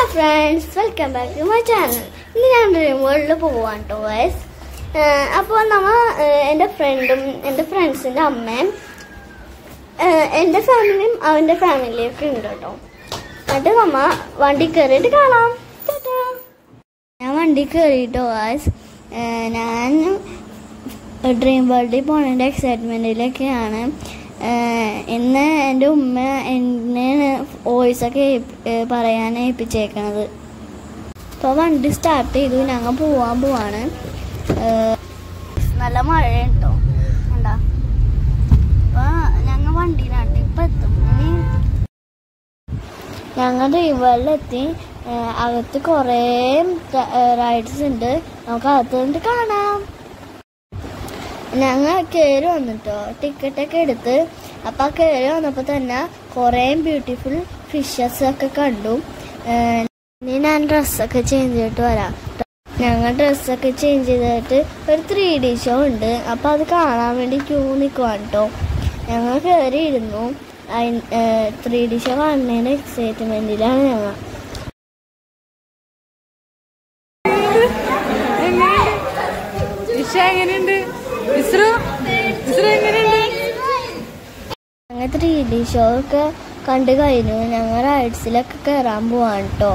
Friends welcome back to my channel ഇന്ന് ഞാൻ dream വേൾഡിൽ പോവാണ് കേട്ടോ വയസ് അപ്പോൾ നമ്മ ഏഹ്, എൻ്റെ ഫ്രണ്ടും എൻ്റെ ഫ്രണ്ട്സിൻ്റെ അമ്മയും ഏഹ്, എൻ്റെ ഫാമിലിയും അവൻ്റെ ഫാമിലിയും ഒക്കെ ഉണ്ട് കേട്ടോ എന്നിട്ട് നമ്മ വണ്ടി കയറിയിട്ട് കാണാം ടാറ്റാ. ഞാൻ വണ്ടി കയറിയിട്ടോ വയസ് ഞാൻ ഡ്രീം വേൾഡിൽ പോണതിൻ്റെ എക്സൈറ്റ്മെൻറ്റിലൊക്കെയാണ് ഇന്ന് എൻ്റെ ഉമ്മ എന്നെ വോയിസൊക്കെ പറയാൻ ഏൽപ്പിച്ചേക്കണത് അപ്പോൾ വണ്ടി സ്റ്റാർട്ട് ചെയ്തു ഞങ്ങൾ പോവാൻ പോവാണ് ഏഹ്, നല്ല മഴയുണ്ടോ കണ്ടാ അപ്പോൾ ഞങ്ങൾ വണ്ടിയിലാണ് ഇപ്പം എത്തും ഇനി ഞങ്ങൾ ഡ്രീം വേൾഡിലെത്തി ഏഹ്, അകത്ത് കുറേ റൈഡ്സ് ഉണ്ട് നമുക്ക് അകത്ത് നിന്നിട്ട് കാണാം ഞങ്ങൾ കയറി വന്നിട്ടോ ടിക്കറ്റൊക്കെ എടുത്ത് അപ്പം ആ കയറി വന്നപ്പോൾ തന്നെ കുറേ ബ്യൂട്ടിഫുൾ ഫിഷസ് ഒക്കെ കണ്ടു ഏഹ് ഇനി ഞാൻ ഡ്രസ്സൊക്കെ ചേഞ്ച് ചെയ്തിട്ട് വരാം ഞങ്ങൾ ഡ്രസ്സൊക്കെ ചേഞ്ച് ചെയ്തിട്ട് ഒരു ത്രീ ഡി ഷോ ഉണ്ട് അപ്പം അത് കാണാൻ വേണ്ടി ക്യൂ നിൽക്കുവാണ് കേട്ടോ ഞങ്ങൾ കയറി ഇരുന്നു ത്രീ ഡി ഷോ കാണുന്നതിൻ്റെ എക്സൈറ്റ്മെൻറ്റിലാണ് ഞങ്ങൾ ഇഷ എങ്ങനെയുണ്ട് ഇസ്രു ഇസ്രു എങ്ങനെയുണ്ട് ഞങ്ങൾ ത്രീ ഡി ഷോ ഒക്കെ കണ്ടു കഴിഞ്ഞു ഞങ്ങൾ റൈഡ്സിലൊക്കെ കയറാൻ പോവാണ് കേട്ടോ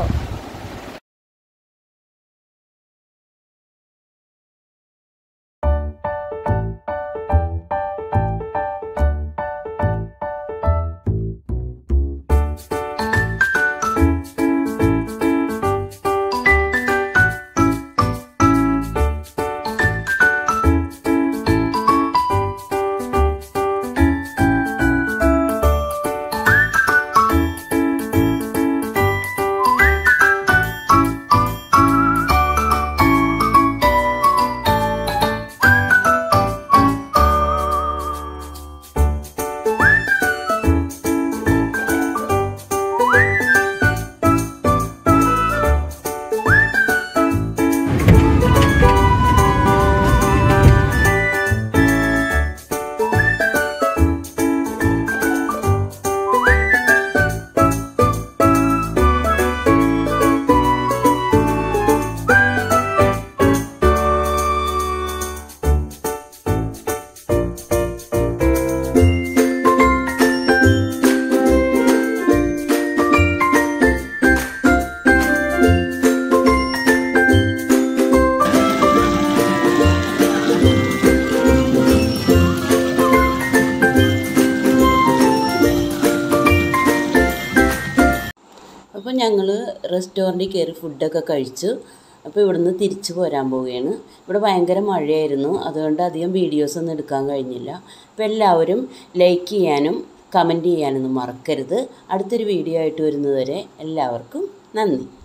അപ്പോൾ ഞങ്ങൾ റെസ്റ്റോറൻറ്റിൽ കയറി ഫുഡൊക്കെ കഴിച്ചു അപ്പോൾ ഇവിടുന്ന് തിരിച്ചു പോരാൻ പോവുകയാണ് ഇവിടെ ഭയങ്കര മഴയായിരുന്നു അതുകൊണ്ട് അധികം വീഡിയോസ് ഒന്നും എടുക്കാൻ കഴിഞ്ഞില്ല അപ്പോൾ എല്ലാവരും ലൈക്ക് ചെയ്യാനും കമൻറ്റ് ചെയ്യാനൊന്നും മറക്കരുത് അടുത്തൊരു വീഡിയോ ആയിട്ട് വരുന്നതുവരെ എല്ലാവർക്കും നന്ദി